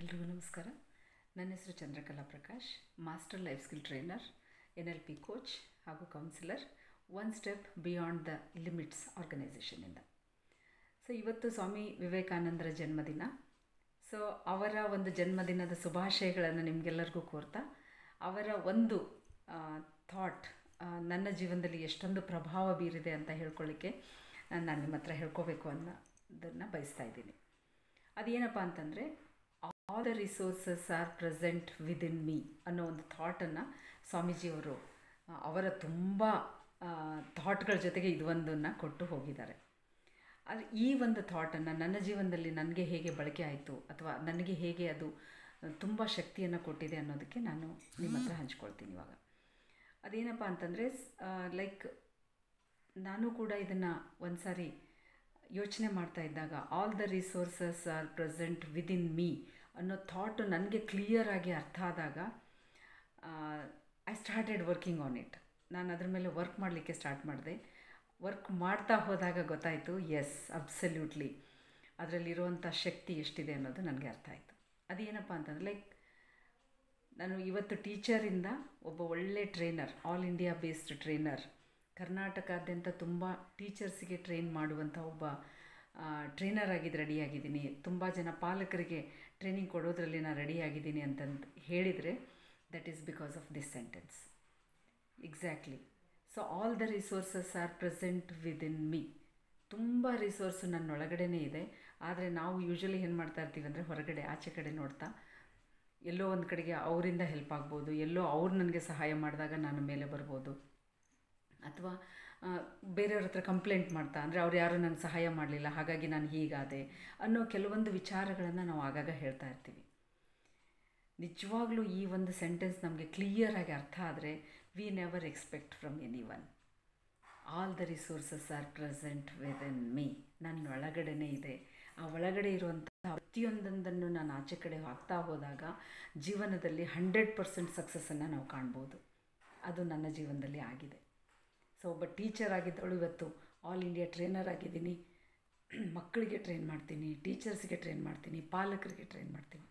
ಎಲ್ರಿಗೂ ನಮಸ್ಕಾರ ನನ್ನ ಹೆಸರು Chandrakala Prakash master life skill trainer N L P coach ಹಾಗೂ counsellor one step beyond the limits ಆರ್ಗನೈಸೇಷನಿಂದ ಸೊ ಇವತ್ತು ಸ್ವಾಮಿ ವಿವೇಕಾನಂದರ ಜನ್ಮದಿನ ಸೊ ಅವರ ಒಂದು ಜನ್ಮದಿನದ ಶುಭಾಶಯಗಳನ್ನು ನಿಮಗೆಲ್ಲರಿಗೂ ಕೋರ್ತಾ ಅವರ ಒಂದು ಥಾಟ್ ನನ್ನ ಜೀವನದಲ್ಲಿ ಎಷ್ಟೊಂದು ಪ್ರಭಾವ ಬೀರಿದೆ ಅಂತ ಹೇಳ್ಕೊಳ್ಳಿಕ್ಕೆ ನಾನು ನಿಮ್ಮ ಹತ್ರ ಹೇಳ್ಕೋಬೇಕು ಅನ್ನೋದನ್ನು ಬಯಸ್ತಾ ಇದ್ದೀನಿ ಅದೇನಪ್ಪ ಅಂತಂದರೆ all the resources are present within me ಅನ್ನೋ ಒಂದು ಥಾಟನ್ನು ಸ್ವಾಮೀಜಿಯವರು ಅವರ ತುಂಬ ಥಾಟ್ಗಳ ಜೊತೆಗೆ ಇದು ಒಂದನ್ನು ಕೊಟ್ಟು ಹೋಗಿದ್ದಾರೆ ಆದರೆ ಈ ಒಂದು ಥಾಟನ್ನು ನನ್ನ ಜೀವನದಲ್ಲಿ ನನಗೆ ಹೇಗೆ ಬಳಕೆ ಆಯಿತು ಅಥವಾ ನನಗೆ ಹೇಗೆ ಅದು ತುಂಬ ಶಕ್ತಿಯನ್ನು ಕೊಟ್ಟಿದೆ ಅನ್ನೋದಕ್ಕೆ ನಾನು ನಿಮ್ಮ ಹತ್ರ ಹಂಚ್ಕೊಳ್ತೀನಿ ಇವಾಗ ಅದೇನಪ್ಪ ಅಂತಂದರೆ ಲೈಕ್ ನಾನು ಕೂಡ ಇದನ್ನು ಒಂದು ಸಾರಿ ಯೋಚನೆ ಮಾಡ್ತಾ ಇದ್ದಾಗ all the resources are present within me ಅನ್ನೋ ಥಾಟು ನನಗೆ ಕ್ಲಿಯರಾಗಿ ಅರ್ಥ ಆದಾಗ I started working on it ನಾನು ಅದ್ರ ಮೇಲೆ ವರ್ಕ್ ಮಾಡಲಿಕ್ಕೆ ಸ್ಟಾರ್ಟ್ ಮಾಡಿದೆ ವರ್ಕ್ ಮಾಡ್ತಾ ಹೋದಾಗ ಗೊತ್ತಾಯಿತು ಎಸ್ ಅಬ್ಸಲ್ಯೂಟ್ಲಿ ಅದರಲ್ಲಿರುವಂಥ ಶಕ್ತಿ ಎಷ್ಟಿದೆ ಅನ್ನೋದು ನನಗೆ ಅರ್ಥ ಆಯಿತು ಅದೇನಪ್ಪ ಅಂತಂದರೆ ಲೈಕ್ ನಾನು ಇವತ್ತು ಟೀಚರಿಂದ ಒಬ್ಬ ಒಳ್ಳೆ trainer all India based trainer ಕರ್ನಾಟಕಾದ್ಯಂತ ತುಂಬ ಟೀಚರ್ಸಿಗೆ ಟ್ರೈನ್ ಮಾಡುವಂಥ ಒಬ್ಬ ಟ್ರೈನರ್ ಆಗಿದ್ದು ರೆಡಿಯಾಗಿದ್ದೀನಿ ತುಂಬ ಜನ ಪಾಲಕರಿಗೆ ಟ್ರೈನಿಂಗ್ ಕೊಡೋದ್ರಲ್ಲಿ ನಾನು ರೆಡಿಯಾಗಿದ್ದೀನಿ ಅಂತಂದು ಹೇಳಿದರೆ that is because of this sentence exactly so all the resources are present within me ತುಂಬ ರಿಸೋರ್ಸು ನನ್ನೊಳಗಡೆನೇ ಇದೆ ಆದರೆ ನಾವು ಯೂಶ್ವಲಿ ಏನು ಮಾಡ್ತಾ ಇರ್ತೀವಿ ಅಂದರೆ ಹೊರಗಡೆ ಆಚೆ ಕಡೆ ನೋಡ್ತಾ ಎಲ್ಲೋ ಒಂದು ಕಡೆಗೆ ಅವರಿಂದ ಹೆಲ್ಪ್ ಆಗ್ಬೋದು ಎಲ್ಲೋ ಅವ್ರು ನನಗೆ ಸಹಾಯ ಮಾಡಿದಾಗ ನಾನು ಮೇಲೆ ಬರ್ಬೋದು ಅಥವಾ ಬೇರೆಯವ್ರ ಹತ್ರ ಕಂಪ್ಲೇಂಟ್ ಮಾಡ್ತಾ ಅಂದರೆ ಅವ್ರು ಯಾರೂ ನನಗೆ ಸಹಾಯ ಮಾಡಲಿಲ್ಲ ಹಾಗಾಗಿ ನಾನು ಹೀಗಾದೆ ಅನ್ನೋ ಕೆಲವೊಂದು ವಿಚಾರಗಳನ್ನು ನಾವು ಆಗಾಗ ಹೇಳ್ತಾ ಇರ್ತೀವಿ ನಿಜವಾಗ್ಲೂ ಈ ಒಂದು ಸೆಂಟೆನ್ಸ್ ನಮಗೆ ಕ್ಲಿಯರಾಗಿ ಅರ್ಥ ಆದರೆ we never expect from anyone all the resources are present within me ನನ್ನ ಒಳಗಡೆನೇ ಇದೆ ಆ ಒಳಗಡೆ ಇರುವಂಥ ಪ್ರತಿಯೊಂದೊಂದನ್ನು ನಾನು ಆಚೆ ಕಡೆ ಹಾಕ್ತಾ ಹೋದಾಗ ಜೀವನದಲ್ಲಿ ಹಂಡ್ರೆಡ್ ಪರ್ಸೆಂಟ್ ಸಕ್ಸಸ್ಸನ್ನು ನಾವು ಕಾಣ್ಬೋದು ಅದು ನನ್ನ ಜೀವನದಲ್ಲಿ ಆಗಿದೆ ಸೊ ಒಬ್ಬ ಟೀಚರ್ ಆಗಿದ್ದವಳು ಇವತ್ತು ಆಲ್ ಇಂಡಿಯಾ ಟ್ರೈನರ್ ಆಗಿದ್ದೀನಿ ಮಕ್ಕಳಿಗೆ ಟ್ರೈನ್ ಮಾಡ್ತೀನಿ ಟೀಚರ್ಸ್ಗೆ ಟ್ರೈನ್ ಮಾಡ್ತೀನಿ ಪಾಲಕರಿಗೆ ಟ್ರೈನ್ ಮಾಡ್ತೀನಿ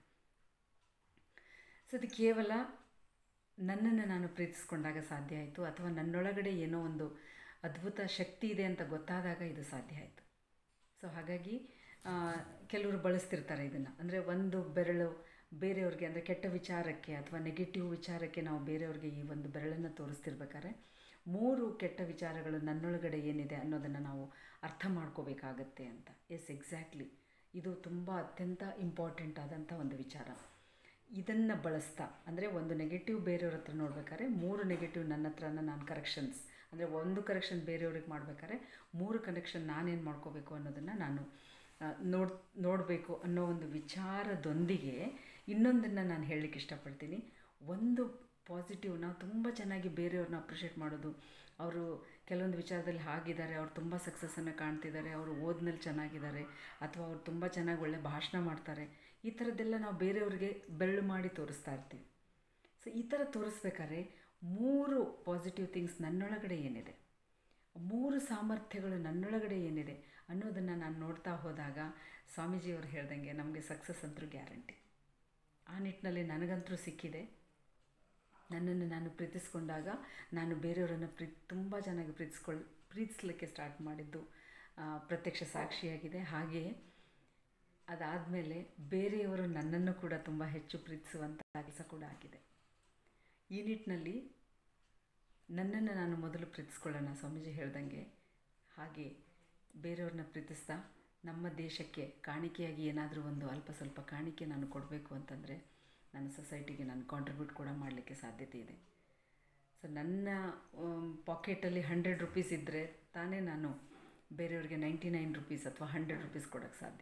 ಸೊ ಅದು ಕೇವಲ ನನ್ನನ್ನು ನಾನು ಪ್ರೀತಿಸ್ಕೊಂಡಾಗ ಸಾಧ್ಯ ಆಯಿತು ಅಥವಾ ನನ್ನೊಳಗಡೆ ಏನೋ ಒಂದು ಅದ್ಭುತ ಶಕ್ತಿ ಇದೆ ಅಂತ ಗೊತ್ತಾದಾಗ ಇದು ಸಾಧ್ಯ ಆಯಿತು ಸೊ ಹಾಗಾಗಿ ಕೆಲವರು ಬಳಸ್ತಿರ್ತಾರೆ ಇದನ್ನು ಅಂದರೆ ಒಂದು ಬೆರಳು ಬೇರೆಯವ್ರಿಗೆ ಅಂದರೆ ಕೆಟ್ಟ ವಿಚಾರಕ್ಕೆ ಅಥವಾ ನೆಗೆಟಿವ್ ವಿಚಾರಕ್ಕೆ ನಾವು ಬೇರೆಯವ್ರಿಗೆ ಈ ಒಂದು ಬೆರಳನ್ನು ತೋರಿಸ್ತಿರ್ಬೇಕಾದ್ರೆ ಮೂರು ಕೆಟ್ಟ ವಿಚಾರಗಳು ನನ್ನೊಳಗಡೆ ಏನಿದೆ ಅನ್ನೋದನ್ನು ನಾವು ಅರ್ಥ ಮಾಡ್ಕೋಬೇಕಾಗತ್ತೆ ಅಂತ ಎಸ್ ಎಕ್ಸಾಕ್ಟ್ಲಿ ಇದು ತುಂಬ ಅತ್ಯಂತ ಇಂಪಾರ್ಟೆಂಟ್ ಆದಂಥ ಒಂದು ವಿಚಾರ ಇದನ್ನು ಬಳಸ್ತಾ ಅಂದರೆ ಒಂದು ನೆಗೆಟಿವ್ ಬೇರೆಯವ್ರ ಹತ್ರ ನೋಡ್ಬೇಕಾದ್ರೆ ಮೂರು ನೆಗೆಟಿವ್ ನನ್ನ ಹತ್ರನ ನಾನು ಕರೆಕ್ಷನ್ಸ್ ಅಂದರೆ ಒಂದು ಕರೆಕ್ಷನ್ ಬೇರೆಯವ್ರಿಗೆ ಮಾಡ್ಬೇಕಾದ್ರೆ ಮೂರು ಕನೆಕ್ಷನ್ ನಾನೇನು ಮಾಡ್ಕೋಬೇಕು ಅನ್ನೋದನ್ನು ನಾನು ನೋಡ್ ನೋಡಬೇಕು ಅನ್ನೋ ಒಂದು ವಿಚಾರದೊಂದಿಗೆ ಇನ್ನೊಂದನ್ನು ನಾನು ಹೇಳಲಿಕ್ಕೆ ಇಷ್ಟಪಡ್ತೀನಿ ಒಂದು ಪಾಸಿಟಿವ್ ನಾವು ತುಂಬ ಚೆನ್ನಾಗಿ ಬೇರೆಯವ್ರನ್ನ ಅಪ್ರಿಷಿಯೇಟ್ ಮಾಡೋದು ಅವರು ಕೆಲವೊಂದು ವಿಚಾರದಲ್ಲಿ ಹಾಗಿದ್ದಾರೆ ಅವ್ರು ತುಂಬ ಸಕ್ಸಸ್ಸನ್ನು ಕಾಣ್ತಿದ್ದಾರೆ ಅವರು ಓದಿನಲ್ಲಿ ಚೆನ್ನಾಗಿದ್ದಾರೆ ಅಥವಾ ಅವ್ರು ತುಂಬ ಚೆನ್ನಾಗಿ ಒಳ್ಳೆ ಭಾಷಣ ಮಾಡ್ತಾರೆ ಈ ಥರದ್ದೆಲ್ಲ ನಾವು ಬೇರೆಯವ್ರಿಗೆ ಬೆರಳು ಮಾಡಿ ತೋರಿಸ್ತಾ ಇರ್ತೀವಿ ಸೊ ಈ ಥರ ತೋರಿಸ್ಬೇಕಾದ್ರೆ ಮೂರು ಪಾಸಿಟಿವ್ ಥಿಂಗ್ಸ್ ನನ್ನೊಳಗಡೆ ಏನಿದೆ ಮೂರು ಸಾಮರ್ಥ್ಯಗಳು ನನ್ನೊಳಗಡೆ ಏನಿದೆ ಅನ್ನೋದನ್ನು ನಾನು ನೋಡ್ತಾ ಹೋದಾಗ ಸ್ವಾಮೀಜಿಯವರು ಹೇಳ್ದಂಗೆ ನಮಗೆ ಸಕ್ಸಸ್ ಅಂತೂ ಗ್ಯಾರಂಟಿ ಆ ನಿಟ್ಟಿನಲ್ಲಿ ನನಗಂತೂ ಸಿಕ್ಕಿದೆ ನನ್ನನ್ನು ನಾನು ಪ್ರೀತಿಸ್ಕೊಂಡಾಗ ನಾನು ಬೇರೆಯವರನ್ನು ಪ್ರೀ ತುಂಬ ಚೆನ್ನಾಗಿ ಪ್ರೀತಿಸ್ಕೊಳ್ ಪ್ರೀತಿಸ್ಲಿಕ್ಕೆ ಸ್ಟಾರ್ಟ್ ಮಾಡಿದ್ದು ಪ್ರತ್ಯಕ್ಷ ಸಾಕ್ಷಿಯಾಗಿದೆ ಹಾಗೆಯೇ ಅದಾದಮೇಲೆ ಬೇರೆಯವರು ನನ್ನನ್ನು ಕೂಡ ತುಂಬ ಹೆಚ್ಚು ಪ್ರೀತಿಸುವಂಥ ಕೆಲಸ ಕೂಡ ಆಗಿದೆ ಈ ನಿಟ್ಟಿನಲ್ಲಿ ನನ್ನನ್ನು ನಾನು ಮೊದಲು ಪ್ರೀತಿಸ್ಕೊಳ್ಳೋಣ ಸ್ವಾಮೀಜಿ ಹೇಳ್ದಂಗೆ ಹಾಗೆ ಬೇರೆಯವ್ರನ್ನ ಪ್ರೀತಿಸ್ತಾ ನಮ್ಮ ದೇಶಕ್ಕೆ ಕಾಣಿಕೆಯಾಗಿ ಏನಾದರೂ ಒಂದು ಅಲ್ಪ ಸ್ವಲ್ಪ ಕಾಣಿಕೆ ನಾನು ಕೊಡಬೇಕು ಅಂತಂದರೆ ನನ್ನ ಸೊಸೈಟಿಗೆ ನಾನು ಕಾಂಟ್ರಿಬ್ಯೂಟ್ ಕೂಡ ಮಾಡಲಿಕ್ಕೆ ಸಾಧ್ಯತೆ ಇದೆ ಸೊ ನನ್ನ ಪಾಕೆಟಲ್ಲಿ ಹಂಡ್ರೆಡ್ ರುಪೀಸ್ ಇದ್ದರೆ ತಾನೇ ನಾನು ಬೇರೆಯವ್ರಿಗೆ ನೈಂಟಿ ನೈನ್ ರುಪೀಸ್ ಅಥವಾ ಹಂಡ್ರೆಡ್ ರುಪೀಸ್ ಕೊಡೋಕ್ಕೆ ಸಾಧ್ಯ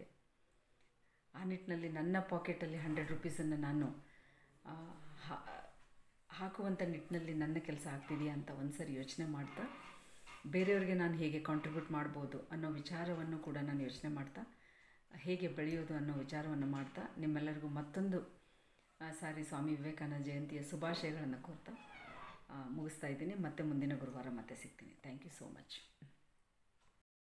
ಆ ನಿಟ್ಟಿನಲ್ಲಿ ನನ್ನ ಪಾಕೆಟಲ್ಲಿ ಹಂಡ್ರೆಡ್ ರುಪೀಸನ್ನು ನಾನು ಹಾಕುವಂಥ ನಿಟ್ಟಿನಲ್ಲಿ ನನ್ನ ಕೆಲಸ ಆಗ್ತಿದೆಯಾ ಅಂತ ಒಂದು ಸರಿ ಯೋಚನೆ ಮಾಡ್ತಾ ಬೇರೆಯವ್ರಿಗೆ ನಾನು ಹೇಗೆ ಕಾಂಟ್ರಿಬ್ಯೂಟ್ ಮಾಡ್ಬೋದು ಅನ್ನೋ ವಿಚಾರವನ್ನು ಕೂಡ ನಾನು ಯೋಚನೆ ಮಾಡ್ತಾ ಹೇಗೆ ಬೆಳೆಯೋದು ಅನ್ನೋ ವಿಚಾರವನ್ನು ಮಾಡ್ತಾ ನಿಮ್ಮೆಲ್ಲರಿಗೂ ಮತ್ತೊಂದು ಸಾರಿ ಸ್ವಾಮಿ ವಿವೇಕಾನಂದ ಜಯಂತಿಯ ಶುಭಾಶಯಗಳನ್ನು ಕೋರ್ತಾ ಮುಗಿಸ್ತಾ ಇದ್ದೀನಿ ಮತ್ತೆ ಮುಂದಿನ ಗುರುವಾರ ಮತ್ತೆ ಸಿಗ್ತೀನಿ ಥ್ಯಾಂಕ್ ಯು ಸೋ ಮಚ್